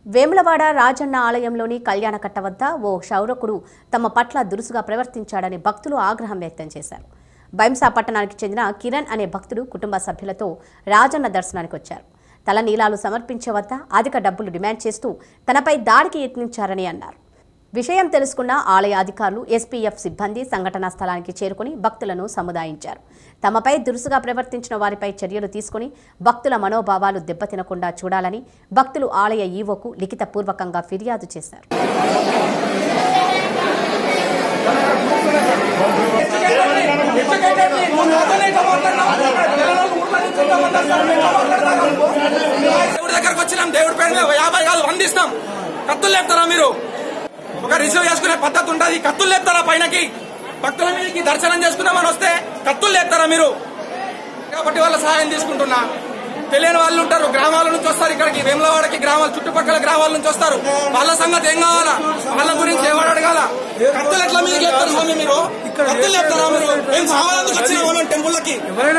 వేములవాడ రాజన్న ఆలయంలోని కళ్యాణకట్ట వద్ద ఓ క్షౌరకుడు తమ పట్ల దురుసుగా ప్రవర్తించాడని భక్తులు ఆగ్రహం వ్యక్తం చేశారు బైంసా పట్టణానికి చెందిన కిరణ్ అనే భక్తుడు కుటుంబ సభ్యులతో రాజన్న దర్శనానికి వచ్చారు తల నీలాలు సమర్పించే వద్ద అధిక డబ్బులు డిమాండ్ చేస్తూ తనపై దాడికి యత్నించారని అన్నారు విషయం తెలుసుకున్న ఆలయ అధికారులు ఎస్పీఎఫ్ సిబ్బంది సంఘటనా స్థలానికి చేరుకుని భక్తులను సముదాయించారు తమపై దురుసుగా ప్రవర్తించిన వారిపై చర్యలు తీసుకుని భక్తుల మనోభావాలు దెబ్బతినకుండా చూడాలని భక్తులు ఆలయ ఈవోకు లిఖితపూర్వకంగా ఫిర్యాదు చేశారు దేవుడి దగ్గరకు వచ్చినాం దేవుడి పేరు మీద యాభై కాదు వందిస్తాం కత్తులు లేపుతారా మీరు ఒక రిసీవ్ చేసుకునే పద్ధతి ఉంటుంది కత్తులు లేపుతారా పైనకి భక్తుల మీదకి దర్శనం చేసుకుందామని వస్తే కత్తులు లేపుతారా మీరు కాబట్టి వాళ్ళ సహాయం తీసుకుంటున్నా తెలియని వాళ్ళు ఉంటారు గ్రామాల నుంచి వస్తారు ఇక్కడికి వేములవాడకి గ్రామాలు చుట్టుపక్కల గ్రామాల నుంచి వస్తారు వాళ్ళ సంగతి ఏం కావాలా వాళ్ళ గురించి ఎవరు అడగాల కత్తులు ఎట్లా మీరు లేపుతారు స్వామి మీరు కత్తులు లేపుతారా మీరు మేము సామాన్యందుకు వచ్చినామా మేము టెంపుల్లకి